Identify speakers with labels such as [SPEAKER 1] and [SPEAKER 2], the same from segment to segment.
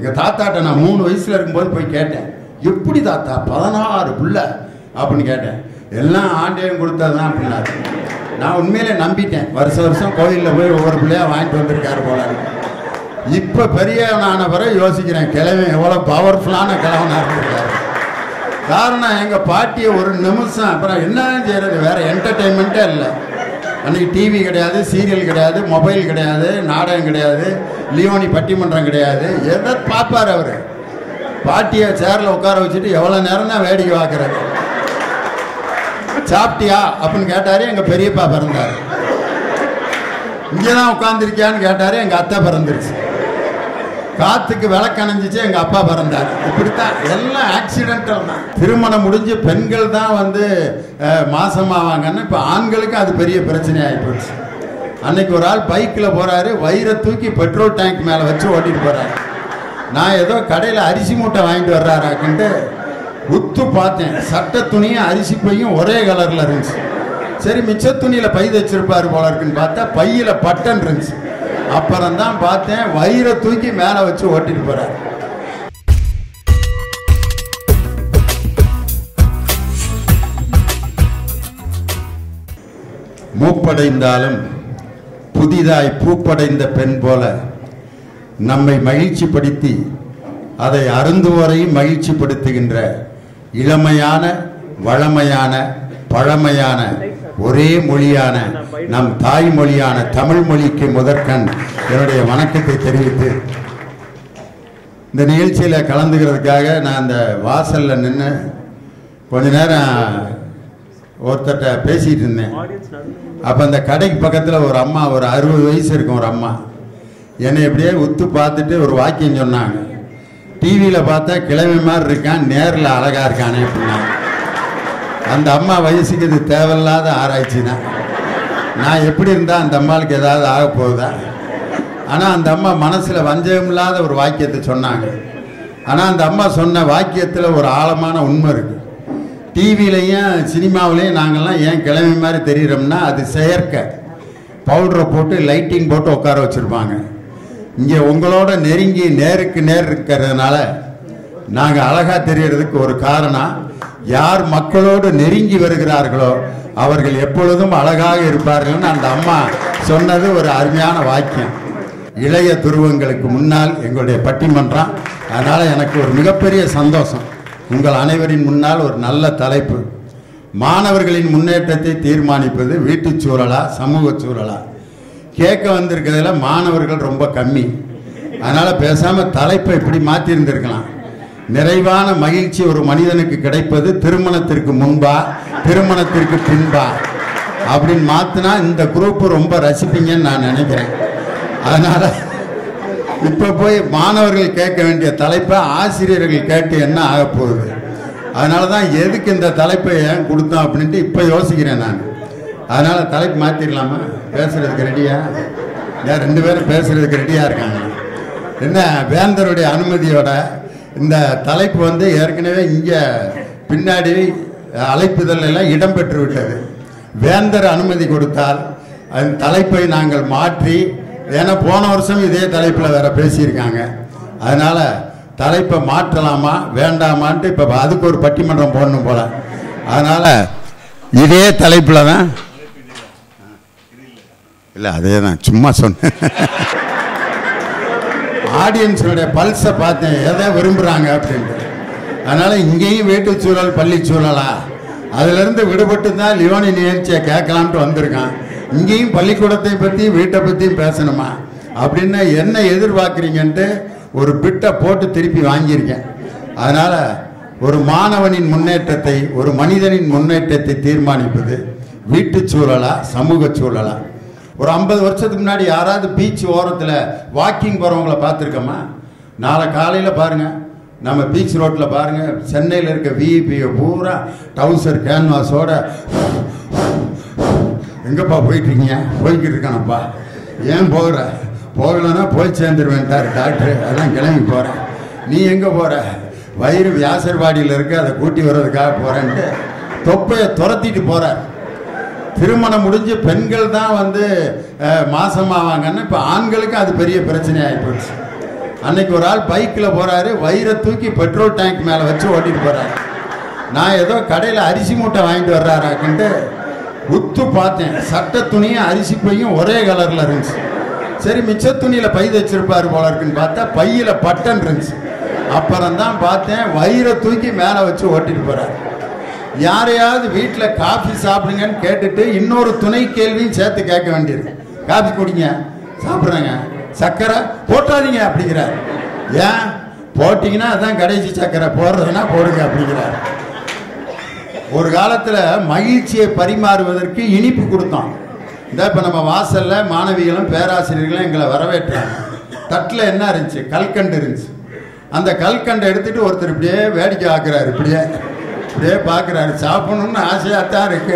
[SPEAKER 1] எங்கள் தாத்தாட்ட நான் மூணு வயசில் இருக்கும்போது போய் கேட்டேன் எப்படி தாத்தா பதினாறு புள்ள அப்படின்னு கேட்டேன் எல்லாம் ஆண்டவன் கொடுத்தது தான் அப்படின்னாரு நான் உண்மையிலே நம்பிட்டேன் வருஷ வருஷம் கோயிலில் போய் ஒவ்வொரு பிள்ளையா வாங்கிட்டு வந்திருக்காரு போல இப்போ பெரியவனான பிறகு யோசிக்கிறேன் கிழவன் எவ்வளோ பவர்ஃபுல்லான கிழவனாக இருந்திருக்காரு காரணம் எங்கள் பாட்டியை ஒரு நிமிஷம் அப்புறம் என்ன செய்யறது வேற என்டர்டெயின்மெண்ட்டே இல்லை அன்னைக்கு டிவி கிடையாது சீரியல் கிடையாது மொபைல் கிடையாது நாடகம் கிடையாது லியோனி பட்டிமன்றம் கிடையாது எதை பார்ப்பார் அவர் பாட்டியை சேரில் உட்கார வச்சுட்டு எவ்வளோ நேரம் தான் வேடிக்கை பார்க்கறது சாப்பிட்டியா அப்படின்னு கேட்டாரு எங்கள் பெரியப்பா பிறந்தார் இங்கே தான் உட்காந்துருக்கியான்னு கேட்டாரு எங்கள் அத்தை பிறந்துருச்சு காத்துக்கு விளக்கணைஞ்சிச்சு எங்க அப்பா பிறந்தார் இப்படித்தான் எல்லாம் ஆக்சிடென்டல் தான் திருமணம் முடிஞ்சு பெண்கள் தான் வந்து அஹ், மாசமாவாங்கன்னு இப்போ ஆண்களுக்கு அது பெரிய பிரச்சனை ஆகிப்போச்சு அன்னைக்கு ஒரு ஆள் பைக்கில் போறாரு வயிறை தூக்கி பெட்ரோல் டேங்க் மேலே வச்சு ஓட்டிட்டு போறாரு நான் ஏதோ கடையில் அரிசி மூட்டை வாங்கிட்டு வர்றாராக்குன்ட்டு உத்து பார்த்தேன் சட்டை துணியும் அரிசி பையும் ஒரே கலரில் இருந்துச்சு சரி மிச்ச துணியில் பை வச்சிருப்பாரு போல இருக்குன்னு பார்த்தா பையில் பட்டன் இருந்துச்சு அப்புறம் தான் பார்த்தேன் வயிறை தூக்கி மேலே வச்சு ஓட்டிட்டு போறாரு மூப்படைந்தாலும் புதிதாய் பூப்படைந்த பெண் போல நம்மை மகிழ்ச்சிப்படுத்தி அதை அருந்துவோரையும் மகிழ்ச்சிப்படுத்துகின்ற இளமையான வளமையான பழமையான ஒரே மொழியான நம் தாய்மொழியான தமிழ் மொழிக்கு முதற்கண் என்னுடைய வணக்கத்தை தெரிவித்து இந்த நிகழ்ச்சியில் கலந்துக்கிறதுக்காக நான் அந்த வாசலில் நின்று கொஞ்ச நேரம் ஒருத்தர்கிட்ட பேசிகிட்டு இருந்தேன் அப்போ அந்த கடைக்கு பக்கத்தில் ஒரு அம்மா ஒரு அறுபது வயசு இருக்கும் ஒரு அம்மா என்னை எப்படியே உத்து பார்த்துட்டு ஒரு வாக்கியம் சொன்னாங்க டிவியில் பார்த்தா கிழமை மாதிரி இருக்கான் நேரில் அழகாக இருக்கானே அப்படின்னாங்க அந்த அம்மா வயசுக்கு இது தேவையில்லாத ஆராய்ச்சி தான் நான் எப்படி இருந்தால் அந்த அம்மாளுக்கு ஏதாவது ஆக போகுதா ஆனால் அந்த அம்மா மனசில் வஞ்சகமில்லாத ஒரு வாக்கியத்தை சொன்னாங்க ஆனால் அந்த அம்மா சொன்ன வாக்கியத்தில் ஒரு ஆழமான உண்மை இருக்குது டிவிலையும் சினிமாவிலையும் நாங்கள்லாம் ஏன் கிழமை மாதிரி தெரியுறோம்னா அது செயற்கை பவுடரை போட்டு லைட்டிங் போட்டு உட்கார வச்சுருப்பாங்க இங்கே உங்களோட நெருங்கி நேருக்கு நேர் இருக்கிறதுனால நாங்கள் அழகாக தெரியறதுக்கு ஒரு காரணம் யார் மக்களோடு நெருங்கி வருகிறார்களோ அவர்கள் எப்பொழுதும் அழகாக இருப்பார்கள்னு அந்த அம்மா சொன்னது ஒரு அருமையான வாக்கியம் இளைய துருவங்களுக்கு முன்னால் எங்களுடைய பட்டிமன்றம் அதனால் எனக்கு ஒரு மிகப்பெரிய சந்தோஷம் உங்கள் அனைவரின் முன்னால் ஒரு நல்ல தலைப்பு மாணவர்களின் முன்னேற்றத்தை தீர்மானிப்பது வீட்டுச் சூழலா சமூக சூழலா கேட்க வந்திருக்கிறதுல மாணவர்கள் ரொம்ப கம்மி அதனால் பேசாமல் தலைப்பை இப்படி மாற்றிருந்திருக்கலாம் நிறைவான மகிழ்ச்சி ஒரு மனிதனுக்கு கிடைப்பது திருமணத்திற்கு முன்பா திருமணத்திற்கு பின்பா அப்படின்னு மாற்றினா இந்த குரூப் ரொம்ப ரசிப்பீங்கன்னு நான் நினைக்கிறேன் அதனால் இப்போ போய் மாணவர்கள் கேட்க வேண்டிய தலைப்பை ஆசிரியர்கள் கேட்டு என்ன ஆக போகுது அதனால தான் எதுக்கு இந்த தலைப்பை ஏன் கொடுத்தோம் அப்படின்ட்டு இப்போ யோசிக்கிறேன் நான் அதனால் தலைப்பு மாற்றிடலாமா பேசுறதுக்கு ரெடியா ஏன் ரெண்டு பேரும் பேசுறதுக்கு ரெடியாக இருக்காங்க என்ன வேந்தருடைய அனுமதியோட இந்த தலைப்பு வந்து ஏற்கனவே இங்கே பின்னாடி அழைப்புதல் எல்லாம் இடம்பெற்று விட்டது வேந்தர் அனுமதி கொடுத்தால் அந்த தலைப்பை நாங்கள் மாற்றி ஏன்னா போன வருஷம் இதே தலைப்பில் வேற பேசியிருக்காங்க அதனால தலைப்பை மாற்றலாமா வேண்டாமான்ட்டு இப்போ அதுக்கு ஒரு பட்டிமன்றம் போடணும் போல அதனால இதே தலைப்பில் தான் இல்லை அதே தான் சும்மா சொன்னேன் ஆடியன்ஸுடைய பல்ஸை பார்த்தேன் எதை விரும்புகிறாங்க அப்படின்ட்டு அதனால் இங்கேயும் வீட்டுச் சூழல் பள்ளி சூழலா அதிலிருந்து விடுபட்டு தான் லியோனி நிகழ்ச்சியை கேட்கலான்ட்டு வந்திருக்கான் இங்கேயும் பள்ளிக்கூடத்தை பற்றி வீட்டை பற்றியும் பேசணுமா அப்படின்னு என்ன எதிர்பார்க்குறீங்கன்ட்டு ஒரு பிட்டை போட்டு திருப்பி வாங்கியிருக்கேன் அதனால் ஒரு மாணவனின் முன்னேற்றத்தை ஒரு மனிதனின் முன்னேற்றத்தை தீர்மானிப்பது வீட்டுச் சூழலா சமூக சூழலா ஒரு ஐம்பது வருஷத்துக்கு முன்னாடி யாராவது பீச் ஓரத்தில் வாக்கிங் போகிறவங்கள பார்த்துருக்கோமா நாளை காலையில் பாருங்க நம்ம பீச் ரோட்டில் பாருங்க சென்னையில் இருக்க விஇபியை பூரா டவுசர் கேன்வாஸோட எங்கப்பா போயிட்டு இருக்கீங்க போய்கிட்டு இருக்கானப்பா ஏன் போகிற போகலைன்னா போய் சேர்ந்துருவேன்ட்டார் டாக்டர் அதான் கிளம்பி போகிறேன் நீ எங்கே போகிற வயிறு வியாசர்வாடியில் இருக்கு அதை கூட்டி வர்றதுக்காக போகிறேன்ட்டு தொப்பையை துரத்திட்டு போகிறார் திருமணம் முடிஞ்சு பெண்கள் தான் வந்து அஹ், மாசமாவாங்கன்னு இப்போ ஆண்களுக்கு அது பெரிய பிரச்சனை ஆகிப்போச்சு அன்னைக்கு ஒரு ஆள் பைக்கில் போறாரு வயிறை தூக்கி பெட்ரோல் டேங்க் மேலே வச்சு ஓட்டிட்டு போறாரு நான் ஏதோ கடையில் அரிசி மூட்டை வாங்கிட்டு வர்றாராக்குன்ட்டு உத்து பார்த்தேன் சட்டை துணியும் அரிசி பையும் ஒரே கலரில் இருந்துச்சு சரி மிச்ச துணியில் பை வச்சிருப்பாரு போல இருக்குன்னு பார்த்தா பையில் பட்டன் இருந்துச்சு அப்புறம் தான் பார்த்தேன் வயிறை தூக்கி மேலே வச்சு ஓட்டிட்டு போறாரு யாரையாவது வீட்டில் காஃபி சாப்பிடுங்கன்னு கேட்டுட்டு இன்னொரு துணை கேள்வியும் சேர்த்து கேட்க வேண்டியிருக்கு காஃபி குடிங்க சாப்பிட்றேங்க சக்கரை போட்டாதீங்க அப்படிங்கிறார் ஏன் போட்டிங்கன்னா அதான் கடைசி சக்கரை போடுறதுன்னா போடுங்க அப்படிங்கிறார் ஒரு காலத்தில் மகிழ்ச்சியை பரிமாறுவதற்கு இனிப்பு கொடுத்தோம் இந்த இப்போ நம்ம வாசலில் மாணவிகளும் பேராசிரியர்களும் எங்களை வரவேற்றாங்க தட்டில் என்ன இருந்துச்சு கல்கண்டு இருந்துச்சு அந்த கல்கண்டை எடுத்துட்டு ஒருத்தர் இப்படியே வேடிக்கை ஆக்குறாரு இப்படியே இப்படியே பார்க்குறாரு சாப்பிடணும்னு ஆசையாக தான் இருக்கு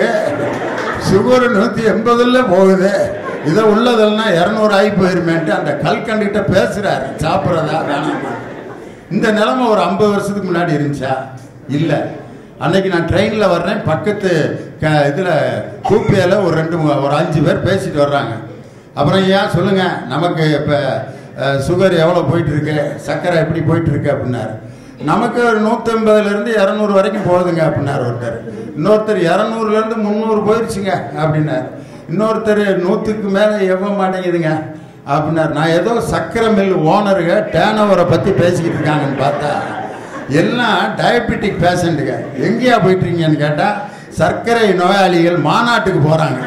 [SPEAKER 1] சுகர் நூற்றி எண்பதுல போகுது இதை உள்ளதெல்லாம் இரநூறு ஆகி போயிருமேன்ட்டு அந்த கல்கண்டுகிட்ட பேசுகிறாரு சாப்பிட்றதா வேணாமா இந்த நிலைமை ஒரு ஐம்பது வருஷத்துக்கு முன்னாடி இருந்துச்சா இல்லை அன்னைக்கு நான் ட்ரெயினில் வர்றேன் பக்கத்து க இதில் கூப்பியில் ஒரு ரெண்டு மூ- ஒரு அஞ்சு பேர் பேசிட்டு வர்றாங்க அப்புறம் ஏன் சொல்லுங்கள் நமக்கு இப்போ சுகர் எவ்வளோ போயிட்டுருக்கு சர்க்கரை எப்படி போயிட்டுருக்கு அப்படின்னாரு நமக்கு ஒரு நூற்றம்பதுலேருந்து இரநூறு வரைக்கும் போகுதுங்க அப்படின்னாரு ஒருத்தர் இன்னொருத்தர் இரநூறுலேருந்து முந்நூறு போயிடுச்சுங்க அப்படின்னாரு இன்னொருத்தர் நூற்றுக்கு மேலே எவ்வளோ மாட்டேங்குதுங்க அப்படின்னாரு நான் ஏதோ சக்கரை மில் ஓனருங்க டேன் ஓவரை பற்றி பேசிக்கிட்டு இருக்காங்கன்னு பார்த்தா எல்லாம் டயபெட்டிக் பேஷண்ட்டுங்க எங்கேயா போயிட்டுருக்கீங்கன்னு கேட்டால் சர்க்கரை நோயாளிகள் மாநாட்டுக்கு போகிறாங்க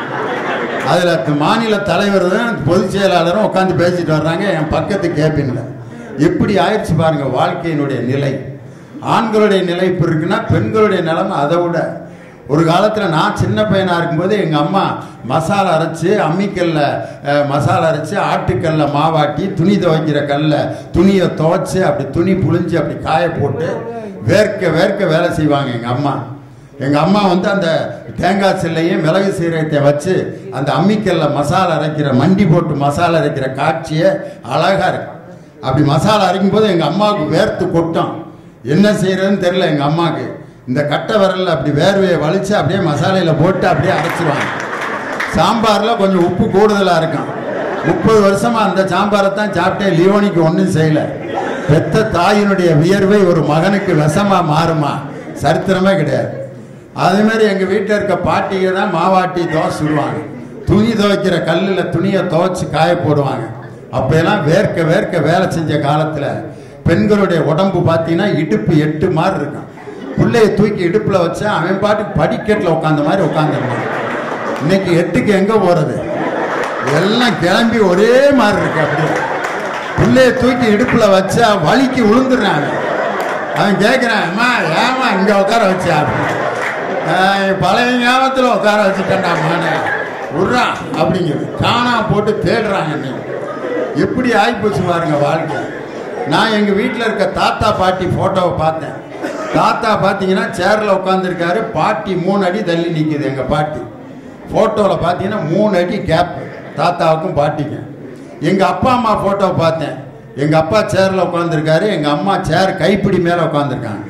[SPEAKER 1] அதில் மாநில தலைவர் தான் பொதுச் செயலாளரும் உட்காந்து பேசிட்டு வர்றாங்க என் பக்கத்து கேபின்ல எப்படி ஆயிடுச்சு பாருங்க வாழ்க்கையினுடைய நிலை ஆண்களுடைய நிலை இப்போ இருக்குன்னா பெண்களுடைய நிலைமை அதை விட ஒரு காலத்தில் நான் சின்ன பையனாக இருக்கும்போது எங்கள் அம்மா மசாலா அரைச்சி அம்மிக்கல்ல அஹ், மசாலா அரைச்சி ஆட்டுக்கல்ல மாவாட்டி துணி துவைக்கிற கல்ல துணியை துவைச்சு அப்படி துணி புழிஞ்சு அப்படி காய போட்டு வேர்க்க வேர்க்க வேலை செய்வாங்க எங்கள் அம்மா எங்கள் அம்மா வந்து அந்த தேங்காய் சில்லையும் மிளகு சீரகத்தை வச்சு அந்த அம்மிக்கல்ல மசாலா அரைக்கிற மண்டி போட்டு மசாலா அரைக்கிற காட்சியை அழகாக இருக்கு அப்படி மசாலா அரைக்கும் போது எங்கள் அம்மாவுக்கு வேர்த்து கொட்டும் என்ன செய்யறதுன்னு தெரியல எங்கள் அம்மாவுக்கு இந்த கட்டை விரல்ல அப்படி வேர்வையை வலிச்சு அப்படியே மசாலையில் போட்டு அப்படியே அரைச்சிருவாங்க சாம்பாரில் கொஞ்சம் உப்பு கூடுதலாக இருக்கும் முப்பது வருஷமா அந்த சாம்பாரை தான் சாப்பிட்டேன் லியோனிக்கு ஒன்றும் செய்யல பெத்த தாயினுடைய வியர்வை ஒரு மகனுக்கு விஷமா மாறுமா சரித்திரமே கிடையாது அதே மாதிரி எங்கள் வீட்டில் இருக்க பாட்டிங்க தான் மாவாட்டி தோசை சுடுவாங்க துணி துவைக்கிற கல்லில் துணியை துவைச்சு காய போடுவாங்க அப்போயெல்லாம் வேர்க்க வேர்க்க வேலை செஞ்ச காலத்தில் பெண்களுடைய உடம்பு பார்த்தீங்கன்னா இடுப்பு எட்டு மாதிரி இருக்கும் பிள்ளைய தூக்கி இடுப்பில் வச்சா அவன் பாட்டுக்கு படிக்கட்டில் உட்காந்த மாதிரி உட்காந்துருந்தான் இன்னைக்கு எட்டுக்கு எங்கே போகிறது எல்லாம் கிளம்பி ஒரே மாதிரி இருக்கு அப்படியே பிள்ளைய தூக்கி இடுப்பில் வச்சா வலிக்கு விழுந்துடுறான் அவன். அவன் கேட்குறான் அம்மா ஏமா இங்கே உட்கார வச்சா அப்படின்னு. ஆஹ் பழைய ஞாபகத்தில் உட்கார வச்சுட்டேன்டா மானே விட்றான் அப்படிங்கிறது காணா போட்டு தேடுறாங்க இன்னைக்கு எப்படி ஆகிப்போச்சு பாருங்க வாழ்க்கை நான் எங்கள் வீட்டில் இருக்க தாத்தா பாட்டி ஃபோட்டோவை பார்த்தேன் தாத்தா பார்த்தீங்கன்னா சேரில் உட்காந்துருக்காரு பாட்டி மூணு அடி தள்ளி நிற்குது எங்கள் பாட்டி ஃபோட்டோவில் பார்த்தீங்கன்னா மூணு அடி கேப் தாத்தாவுக்கும் பாட்டிக்கும் எங்கள் அப்பா அம்மா ஃபோட்டோவை பார்த்தேன் எங்கள் அப்பா சேரில் உட்காந்துருக்காரு எங்கள் அம்மா சேர் கைப்பிடி மேலே உட்காந்துருக்காங்க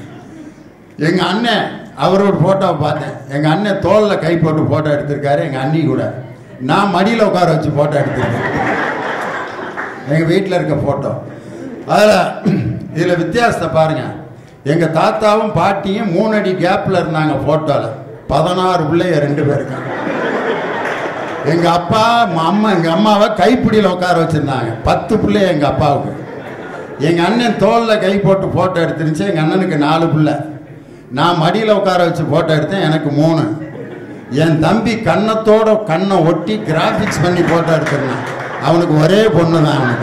[SPEAKER 1] எங்கள் அண்ணன் அவரோட ஃபோட்டோவை பார்த்தேன் எங்கள் அண்ணன் தோளில் கை போட்டு ஃபோட்டோ எடுத்திருக்காரு எங்கள் அண்ணி கூட நான் மடியில் உட்கார வச்சு ஃபோட்டோ எடுத்திருக்கேன் எங்கள் வீட்டில் இருக்க ஃபோட்டோ அதில் இதில் வித்தியாசத்தை பாருங்கள் எங்கள் தாத்தாவும் பாட்டியும் மூணு அடி கேப்பில் இருந்தாங்க ஃபோட்டோவில் பதினாறு பிள்ளைய ரெண்டு பேருக்கு எங்கள் அப்பா ம- அம்மா எங்கள் அம்மாவை கைப்பிடியில் உட்கார வச்சுருந்தாங்க பத்து பிள்ளைய எங்கள் அப்பாவுக்கு எங்கள் அண்ணன் தோளில் கை போட்டு ஃபோட்டோ எடுத்துருந்துச்சு எங்கள் அண்ணனுக்கு நாலு பிள்ளை நான் மடியில் உட்கார வச்சு ஃபோட்டோ எடுத்தேன் எனக்கு மூணு என் தம்பி கன்னத்தோட கண்ணை ஒட்டி கிராஃபிக்ஸ் பண்ணி ஃபோட்டோ எடுத்திருந்தான் அவனுக்கு ஒரே பொண்ணு தான் அவனுக்கு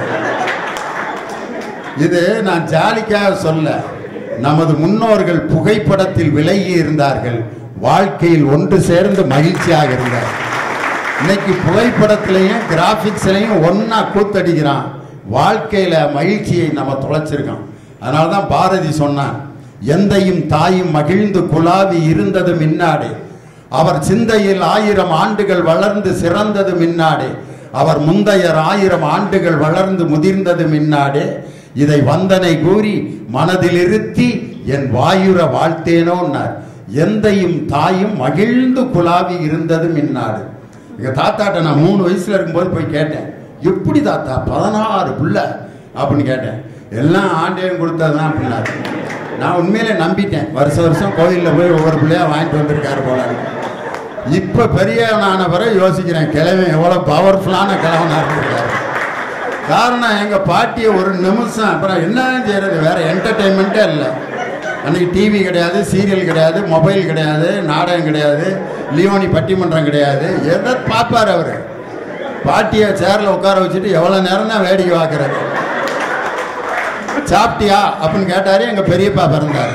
[SPEAKER 1] இது நான் ஜாலிக்காக சொல்ல நமது முன்னோர்கள் புகைப்படத்தில் விலகி இருந்தார்கள் வாழ்க்கையில் ஒன்று சேர்ந்து மகிழ்ச்சியாக இருந்தார் இன்னைக்கு புகைப்படத்திலையும் கிராஃபிக்ஸ்லையும் ஒண்ணா கூத்தடிக்கிறான் வாழ்க்கையில மகிழ்ச்சியை நம்ம தொலைச்சிருக்கோம் அதனால தான் பாரதி சொன்னான் எந்தையும் தாயும் மகிழ்ந்து குலாவி இருந்தது மின்னாடே அவர் சிந்தையில் ஆயிரம் ஆண்டுகள் வளர்ந்து சிறந்தது மின்னாடே அவர் முந்தையர் ஆயிரம் ஆண்டுகள் வளர்ந்து முதிர்ந்தது மின்னாடே இதை வந்தனை கூறி மனதில் இருத்தி என் வாயுர வாழ்த்தேனோன்னார் எந்தையும் தாயும் மகிழ்ந்து குலாவி இருந்தது மின்னாடு எங்க தாத்தாட்ட நான் மூணு வயசுல இருக்கும்போது போய் கேட்டேன் எப்படி தாத்தா பதினாறு புள்ள அப்படின்னு கேட்டேன் எல்லாம் ஆண்டேன் கொடுத்ததுதான் அப்படின்னாரு நான் உண்மையிலே நம்பிட்டேன் வருஷம் வருஷம் கோயிலில் போய் ஒவ்வொரு பிள்ளையா வாங்கிட்டு வந்திருக்காரு போல இப்போ பெரியவனான பிறகு யோசிக்கிறேன் கிழவன் எவ்வளோ பவர்ஃபுல்லான கிழவனாக இருந்திருக்காரு காரணம் எங்கள் பாட்டியை ஒரு நிமிஷம் அப்புறம் என்ன செய்யறது வேற என்டர்டெயின்மெண்ட்டே இல்லை அன்னைக்கு டிவி கிடையாது சீரியல் கிடையாது மொபைல் கிடையாது நாடகம் கிடையாது லியோனி பட்டிமன்றம் கிடையாது எதை பார்ப்பார் அவர் பாட்டியை சேரில் உட்கார வச்சுட்டு எவ்வளோ நேரம் தான் வேடிக்கை பார்க்குறாரு சாப்பிட்டியா அப்படின்னு கேட்டாரு எங்க பெரியப்பா பிறந்தாரு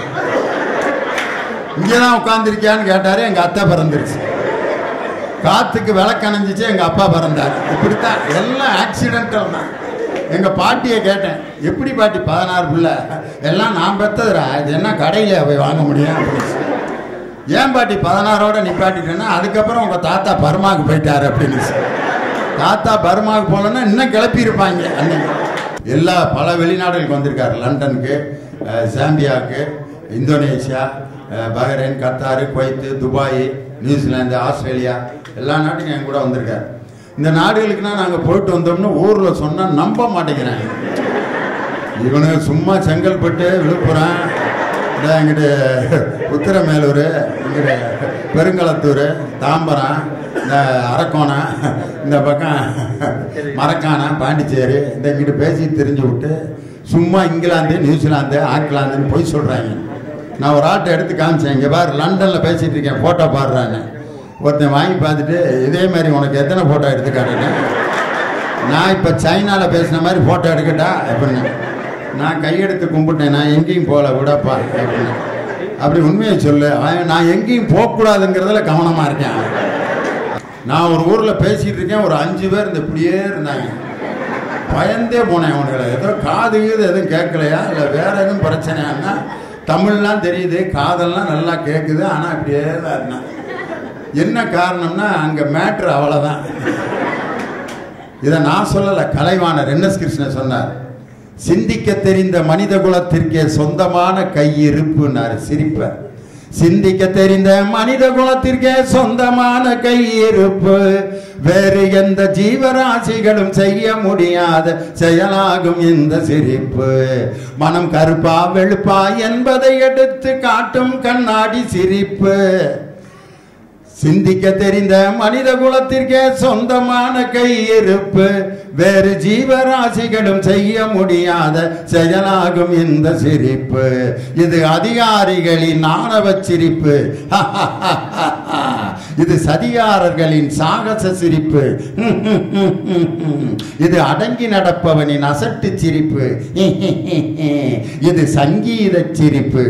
[SPEAKER 1] இங்கே தான் உட்காந்துருக்கியான்னு கேட்டாரு எங்க அத்தை பிறந்துருச்சு காத்துக்கு விளக்கணைஞ்சிச்சு எங்க அப்பா பிறந்தாரு இப்படித்தான் எல்லாம் ஆக்சிடென்டல் தான் எங்க பாட்டியை கேட்டேன் எப்படி பாட்டி பதினாறு பிள்ளை எல்லாம் நான் பெத்ததுடா இது என்ன கடையில போய் வாங்க முடியும் அப்படின்னு ஏன் பாட்டி பதினாறோட நிப்பாட்டிட்டேன்னா அதுக்கப்புறம் உங்க தாத்தா பர்மாவுக்கு போயிட்டாரு அப்படின்னு தாத்தா பர்மாவுக்கு போகலன்னா இன்னும் கிளப்பியிருப்பாங்க அன்னைக்கு எல்லா பல வெளிநாடுகளுக்கு வந்திருக்காரு லண்டனுக்கு அஹ், சாம்பியாவுக்கு இந்தோனேஷியா அஹ், Bahrain Qatar Kuwait Dubai New Zealand Australia எல்லா நாட்டுக்கும் என் கூட வந்திருக்காரு இந்த நாடுகளுக்குனா நாங்கள் போயிட்டு வந்தோம்னு ஊரில் சொன்னால் நம்ப மாட்டேங்கிறாங்க இவனுக்கு சும்மா செங்கல்பட்டு விழுப்புரம் இந்த இங்கிட்டு உத்திரமேலூர் இங்கிட்டு பெருங்களத்தூர் தாம்பரம் இந்த அரக்கோணம் இந்த பக்கம் மரக்காணம் பாண்டிச்சேரி இந்த இங்கிட்டு பேசி தெரிஞ்சு விட்டு சும்மா இங்கிலாந்து நியூசிலாந்து ஆக்லாந்துன்னு போய் சொல்கிறாங்க நான் ஒரு ஆட்டை எடுத்து காமிச்சேன் இங்கே பாரு லண்டனில் பேசிகிட்டு இருக்கேன் ஃபோட்டோ பாடுறான்னு ஒருத்தன் வாங்கி பார்த்துட்டு இதே மாதிரி உனக்கு எத்தனை ஃபோட்டோ எடுத்து காட்டுனேன் நான் இப்போ சைனாவில் பேசின மாதிரி ஃபோட்டோ எடுக்கட்டா அப்படின்னு நான் கையெடுத்து கும்பிட்டேன் நான் எங்கேயும் போகல விடப்பா அப்படின்னு அப்படி உண்மையை சொல்லு அவன் நான் எங்கேயும் போகக்கூடாதுங்கிறதுல கவனமாக இருக்கேன் நான் ஒரு ஊரில் பேசிகிட்டு இருக்கேன் ஒரு அஞ்சு பேர் இந்த இப்படியே இருந்தாங்க பயந்தே போனேன் அவனுங்களை ஏதோ காது கீது எதுவும் கேட்கலையா இல்லை வேற எதுவும் பிரச்சனையான்னா தமிழ்லாம் தெரியுது காதெல்லாம் நல்லா கேட்குது ஆனால் இப்படியே தான் இருந்தான் என்ன காரணம்னா அங்கே மேட்ரு அவ்வளோதான் இதை நான் சொல்லலை கலைவாணர் என் எஸ் கிருஷ்ணன் சொன்னார் சிந்திக்க தெரிந்த மனித குலத்திற்கே சொந்தமான கையிருப்புன்னாரு சிரிப்ப சிந்திக்க தெரிந்த மனித குலத்திற்கே சொந்தமான கையிருப்பு வேறு எந்த ஜீவராசிகளும் செய்ய முடியாத செயலாகும் இந்த சிரிப்பு மனம் கருப்பா வெளுப்பா என்பதை எடுத்து காட்டும் கண்ணாடி சிரிப்பு சிந்திக்க தெரிந்த மனித குலத்திற்கே சொந்தமான கையிருப்பு வேறு ஜீவராசிகளும் செய்ய முடியாத செயலாகும் இந்த சிரிப்பு இது அதிகாரிகளின் ஆணவ சிரிப்பு இது சதிகாரர்களின் சாகச சிரிப்பு இது அடங்கி நடப்பவனின் அசட்டு சிரிப்பு இது சங்கீத சிரிப்பு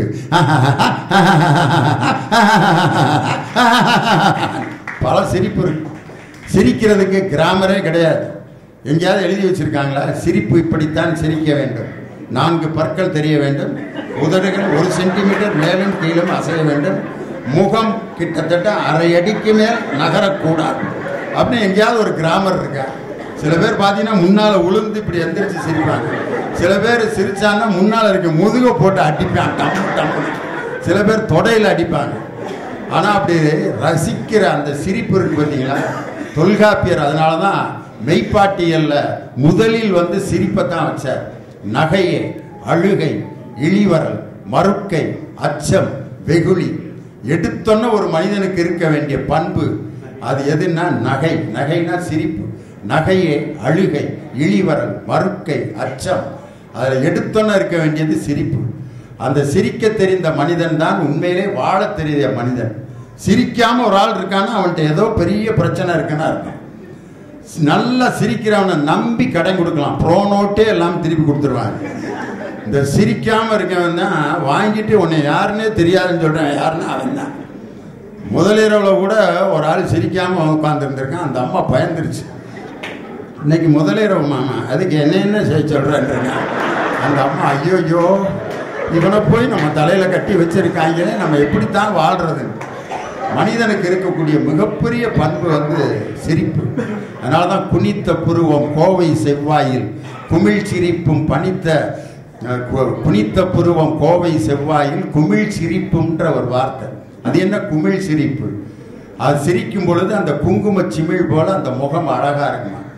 [SPEAKER 1] பல சிரிப்பு இருக்கு சிரிக்கிறதுக்கு கிராமரே கிடையாது எங்கேயாவது எழுதி வச்சிருக்காங்களா சிரிப்பு இப்படித்தான் சிரிக்க வேண்டும் நான்கு பற்கள் தெரிய வேண்டும் உதடுகள் ஒரு சென்டிமீட்டர் மேலும் கீழும் அசைய வேண்டும் முகம் கிட்டத்தட்ட அரை அடிக்கு மேல் நகரக்கூடாது அப்படின்னு எங்கேயாவது ஒரு கிராமர் இருக்கா சில பேர் பார்த்தீங்கன்னா முன்னால் உளுந்து இப்படி எந்திரிச்சு சிரிப்பாங்க சில பேர் சிரிச்சான்னா முன்னால் இருக்க முதுகை போட்டு அடிப்பான் டம்மு டம்மு சில பேர் தொடையில் அடிப்பாங்க ஆனால் அப்படி ரசிக்கிற அந்த சிரிப்பு இருக்கு பார்த்தீங்களா தொல்காப்பியர் அதனால தான் மெய்ப்பாட்டியல்ல முதலில் வந்து சிரிப்பை தான் வச்சார் நகையே அழுகை இழிவரல் மறுக்கை அச்சம் வெகுளி எடுத்தொன்ன ஒரு மனிதனுக்கு இருக்க வேண்டிய பண்பு அது எதுன்னா நகை நகைனா சிரிப்பு நகையே அழுகை இழிவரல் மறுக்கை அச்சம் அதில் எடுத்தொன்ன இருக்க வேண்டியது சிரிப்பு அந்த சிரிக்க தெரிந்த மனிதன் தான் உண்மையிலே வாழ தெரிந்த மனிதன் சிரிக்காம ஒரு ஆள் இருக்கான்னா அவன்கிட்ட ஏதோ பெரிய பிரச்சனை இருக்குன்னா இருக்கும் நல்லா சிரிக்கிறவனை நம்பி கடன் கொடுக்கலாம் ப்ரோ நோட்டே எல்லாம் திருப்பி கொடுத்துருவாங்க இந்த சிரிக்காம இருக்கவன் தான் வாங்கிட்டு உன்னை யாருன்னே தெரியாதுன்னு சொல்றேன் யாருன்னா அவன் தான் முதலிரவில் கூட ஒரு ஆள் சிரிக்காம உட்காந்துருந்துருக்கான் அந்த அம்மா பயந்துருச்சு இன்னைக்கு முதலிரவு மாமா அதுக்கு என்ன என்ன செய்ய சொல்றேன்றீங்க அந்த அம்மா ஐயோ ஐயோ இவனை போய் நம்ம தலையில கட்டி வச்சிருக்காங்களே நம்ம எப்படித்தான் வாழ்றது மனிதனுக்கு இருக்கக்கூடிய மிகப்பெரிய பண்பு வந்து சிரிப்பு அதனால தான் குனித்த புருவம் கோவை செவ்வாயில் குமிழ் சிரிப்பும் பனித்த அஹ், கு- குனித்த புருவம் கோவை செவ்வாயில் குமிழ் சிரிப்புன்ற ஒரு வார்த்தை அது என்ன குமிழ் சிரிப்பு அது சிரிக்கும் பொழுது அந்த குங்கும சிமிழ் போல அந்த முகம் அழகா இருக்குமா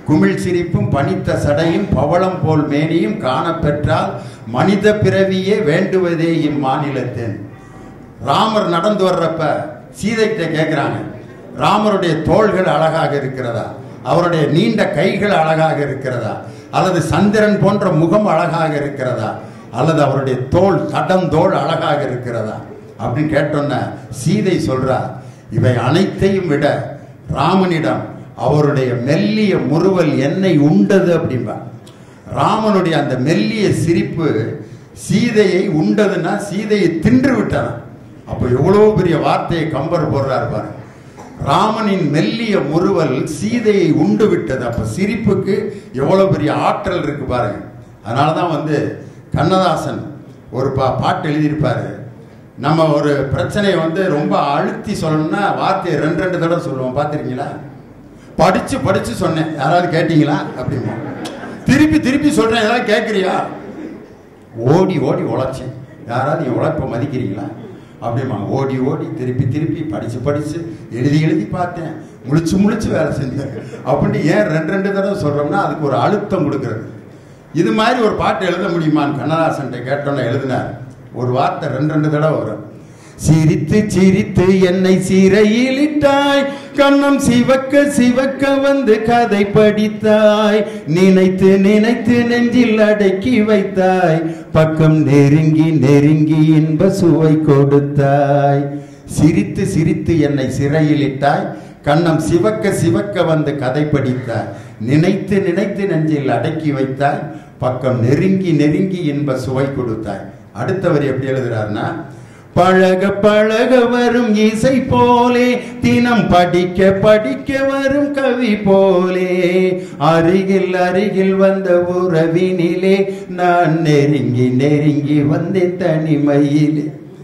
[SPEAKER 1] குமிழ் சிரிப்பும் பனித்த சடையும் பவளம் போல் மேனியும் காணப்பெற்றால் மனித பிறவியே வேண்டுவதே இம்மாநிலத்தின் ராமர் நடந்து வர்றப்ப சீதைகிட்ட கேட்குறாங்க ராமருடைய தோள்கள் அழகாக இருக்கிறதா அவருடைய நீண்ட கைகள் அழகாக இருக்கிறதா அல்லது சந்திரன் போன்ற முகம் அழகாக இருக்கிறதா அல்லது அவருடைய தோல் தடந்தோள் அழகாக இருக்கிறதா அப்படின்னு கேட்டோன்ன சீதை சொல்றா இவை அனைத்தையும் விட ராமனிடம் அவருடைய மெல்லிய முறுவல் என்னை உண்டது அப்படிம்பா ராமனுடைய அந்த மெல்லிய சிரிப்பு சீதையை உண்டதுன்னா சீதையை தின்று விட்டான் அப்போ எவ்வளோ பெரிய வார்த்தையை கம்பர் போடுறாரு பாரு ராமனின் மெல்லிய முறுவல் சீதையை உண்டு விட்டது அப்ப சிரிப்புக்கு எவ்வளவு பெரிய ஆற்றல் இருக்கு பாருங்க அதனால தான் வந்து கண்ணதாசன் ஒரு பா பாட்டு எழுதியிருப்பாரு நம்ம ஒரு பிரச்சனையை வந்து ரொம்ப அழுத்தி சொல்லணும்னா வார்த்தையை ரெண்டு ரெண்டு தடவை சொல்லுவோம் பார்த்துருக்கீங்களா படிச்சு படிச்சு சொன்னேன் யாராவது கேட்டீங்களா அப்படிமா திருப்பி திருப்பி சொல்றேன் ஏதாவது கேட்குறியா ஓடி ஓடி உழைச்சேன் யாராவது என் உழைப்பை மதிக்கிறீங்களா அப்படிமா ஓடி ஓடி திருப்பி திருப்பி படிச்சு படிச்சு எழுதி எழுதி பார்த்தேன் முழிச்சு முழிச்சு வேலை செஞ்சேன் அப்படின்னு ஏன் ரெண்டு ரெண்டு தடவை சொல்றோம்னா அதுக்கு ஒரு அழுத்தம் கொடுக்கறது இது மாதிரி ஒரு பாட்டு எழுத முடியுமான்னு கண்ணதாசன் கேட்டோன்னு எழுதினார் ஒரு வார்த்தை ரெண்டு ரெண்டு தடவை வரும் சிரித்து சிரித்து என்னை சிறையிலிட்டாய் கண்ணம் சிவக்க சிவக்க வந்து கதை படித்தாய் நினைத்து நினைத்து நெஞ்சில் அடக்கி வைத்தாய் பக்கம் நெருங்கி நெருங்கி இன்ப சுவை கொடுத்தாய் சிரித்து சிரித்து என்னை சிறையிலிட்டாய் கண்ணம் சிவக்க சிவக்க வந்து கதை படித்தாய் நினைத்து நினைத்து நெஞ்சில் அடக்கி வைத்தாய் பக்கம் நெருங்கி நெருங்கி இன்ப சுவை கொடுத்தாய் அடுத்தவர் எப்படி எழுதுறாருன்னா பழக பழக வரும் இசை போலே தினம் படிக்க படிக்க வரும் கவி போலே அருகில் அருகில் வந்த உறவினிலே நான் நெருங்கி நெருங்கி வந்தேன் தனிமையிலே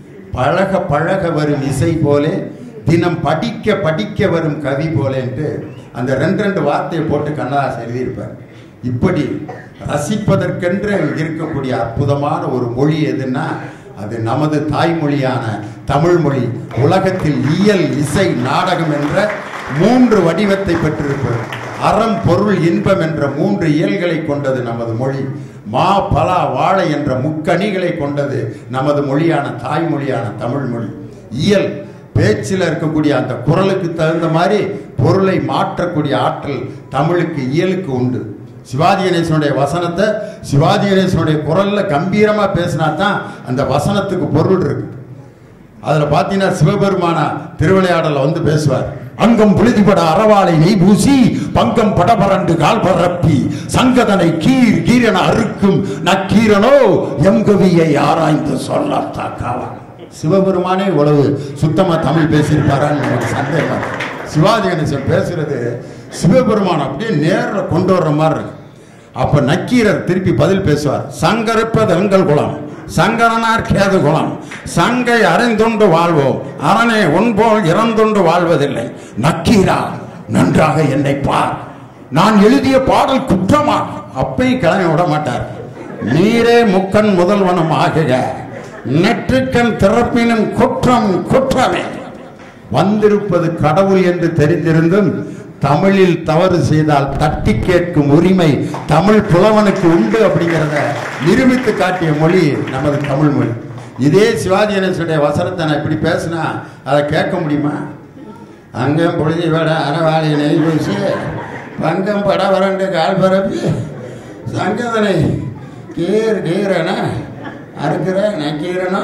[SPEAKER 1] பழக பழக வரும் இசை போலே தினம் படிக்க படிக்க வரும் கவி போலேன்ட்டு அந்த ரெண்டு ரெண்டு வார்த்தையை போட்டு கண்ணதாசன் எழுதியிருப்பார் இப்படி ரசிப்பதற்கென்று இருக்கக்கூடிய அற்புதமான ஒரு மொழி எதுன்னா அது நமது தாய்மொழியான தமிழ் மொழி உலகத்தில் இயல் இசை நாடகம் என்ற மூன்று வடிவத்தை பெற்றிருப்பது அறம் பொருள் இன்பம் என்ற மூன்று இயல்களை கொண்டது நமது மொழி மா பலா வாழை என்ற முக்கணிகளை கொண்டது நமது மொழியான தாய்மொழியான தமிழ் மொழி இயல் பேச்சில் இருக்கக்கூடிய அந்த குரலுக்கு தகுந்த மாதிரி பொருளை மாற்றக்கூடிய ஆற்றல் தமிழுக்கு இயலுக்கு உண்டு சிவாஜி கணேசனுடைய வசனத்தை சிவாஜி கணேசனுடைய குரல்ல கம்பீரமா பேசினா தான் அந்த வசனத்துக்கு பொருள் இருக்கு அதுல பாத்தீங்கன்னா சிவபெருமான திருவிளையாடல வந்து பேசுவார் அங்கம் புழுதிபட அறவாளை நெய் பூசி பங்கம் படபரண்டு கால் பரப்பி சங்கதனை கீர் கீரன அறுக்கும் நக்கீரனோ எங்கவியை ஆராய்ந்து சொல்லத்தாக்காவா சிவபெருமானே இவ்வளவு சுத்தமா தமிழ் பேசியிருப்பாரான்னு எனக்கு சந்தேகம் சிவாஜி கணேசன் பேசுறது சிவபெருமான் அப்படியே நேரில் கொண்டு வர்ற மாதிரி இருக்கு அப்ப நக்கீரர் திருப்பி பதில் பேசுவார் சங்கரிப்பது எங்கள் குலம் சங்கரனார் கேது குலம் சங்கை அரைந்துண்டு வாழ்வோம் அரணே உன்போல் இறந்துண்டு வாழ்வதில்லை நக்கீரா நன்றாக என்னை பார் நான் எழுதிய பாடல் குற்றமா அப்பையும் கிளம்பி விட மாட்டார் நீரே முக்கன் முதல்வனம் ஆகுக நெற்றுக்கண் திறப்பினும் குற்றம் குற்றமே வந்திருப்பது கடவுள் என்று தெரிந்திருந்தும் தமிழில் தவறு செய்தால் தட்டி கேட்கும் உரிமை தமிழ் புலவனுக்கு உண்டு அப்படிங்கிறத நிரூபித்து காட்டிய மொழி நமது தமிழ் மொழி இதே சிவாஜி கணேசனுடைய வசனத்தை நான் இப்படி பேசினா அதை கேட்க முடியுமா அங்கம் பொழுதி விட அறவாளி நெய் பூசி பங்கம் பட வறண்டு கால் பரப்பி சங்கதனை கீர் கீரன அறுக்கிற நக்கீரனா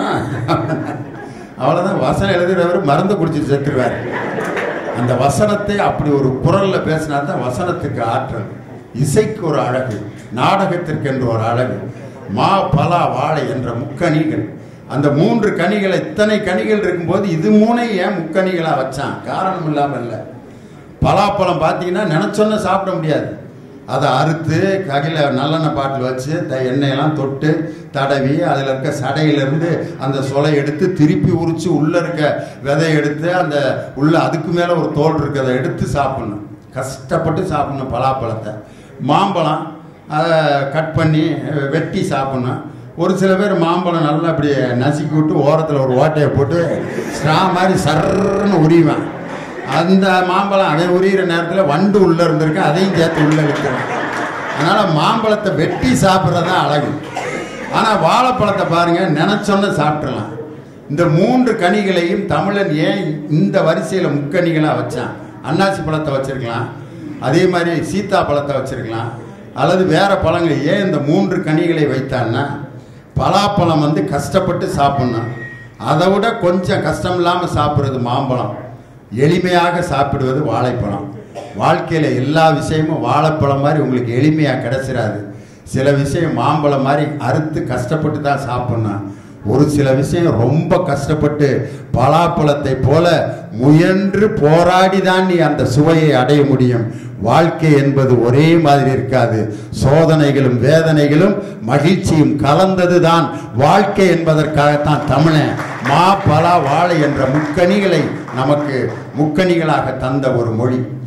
[SPEAKER 1] அவ்வளோதான் வசனம் எழுதுகிறவர் மருந்து குடிச்சு செத்துருவார் அந்த வசனத்தை அப்படி ஒரு குரல்ல பேசினா தான் வசனத்துக்கு ஆற்றல் இசைக்கு ஒரு அழகு நாடகத்திற்கு என்று ஒரு அழகு மா பலா வாழை என்ற முக்கணிகள் அந்த மூன்று கனிகள் இத்தனை கனிகள் இருக்கும்போது இது மூணை ஏன் முக்கணிகளா வச்சான் காரணம் இல்லாம இல்லை பலாப்பழம் பார்த்தீங்கன்னா நினைச்சொன்ன சாப்பிட முடியாது அதை அறுத்து ககில நல்லெண்ணெய் பாட்டில் வச்சு த எண்ணெயெல்லாம் தொட்டு தடவி அதில் இருக்க சடையிலிருந்து அந்த சொலை எடுத்து திருப்பி உரித்து உள்ளே இருக்க விதை எடுத்து அந்த உள்ள அதுக்கு மேலே ஒரு தோல் இருக்கு அதை எடுத்து சாப்பிடணும் கஷ்டப்பட்டு சாப்பிடணும் பலாப்பழத்தை மாம்பழம் அதை கட் பண்ணி வெட்டி சாப்பிடணும் ஒரு சில பேர் மாம்பழம் நல்லா அப்படி நசுக்கி விட்டு ஓரத்தில் ஒரு ஓட்டையை போட்டு ஸ்ட்ரா மாதிரி சர்ன்னு உரிவேன் அந்த மாம்பழம் அவன் உரியிற நேரத்தில் வண்டு உள்ள இருந்திருக்கு அதையும் சேர்த்து உள்ள வைக்கிறான் அதனால மாம்பழத்தை வெட்டி சாப்பிட்றது தான் அழகு ஆனால் வாழைப்பழத்தை பாருங்க நினைச்சோன்னு சாப்பிட்றலாம் இந்த மூன்று கனிகளையும் தமிழன் ஏன் இந்த வரிசையில் முக்கணிகளாக வச்சான் அன்னாசி பழத்தை வச்சிருக்கலாம் அதே மாதிரி சீத்தா பழத்தை வச்சிருக்கலாம் அல்லது வேற பழங்கள் ஏன் இந்த மூன்று கனிகளை வைத்தான்னா பலாப்பழம் வந்து கஷ்டப்பட்டு சாப்பிடணும் அதை விட கொஞ்சம் கஷ்டம் இல்லாமல் சாப்பிட்றது மாம்பழம் எளிமையாக சாப்பிடுவது வாழைப்பழம் வாழ்க்கையில் எல்லா விஷயமும் வாழைப்பழம் மாதிரி உங்களுக்கு எளிமையாக கிடைச்சிடாது சில விஷயம் மாம்பழம் மாதிரி அறுத்து கஷ்டப்பட்டு தான் சாப்பிட்ணும் ஒரு சில விஷயம் ரொம்ப கஷ்டப்பட்டு பலாப்பழத்தை போல முயன்று போராடி தான் நீ அந்த சுவையை அடைய முடியும் வாழ்க்கை என்பது ஒரே மாதிரி இருக்காது சோதனைகளும் வேதனைகளும் மகிழ்ச்சியும் கலந்ததுதான் வாழ்க்கை என்பதற்காகத்தான் தமிழன் மா பலா வாழை என்ற முக்கணிகளை நமக்கு முக்கணிகளாக தந்த ஒரு மொழி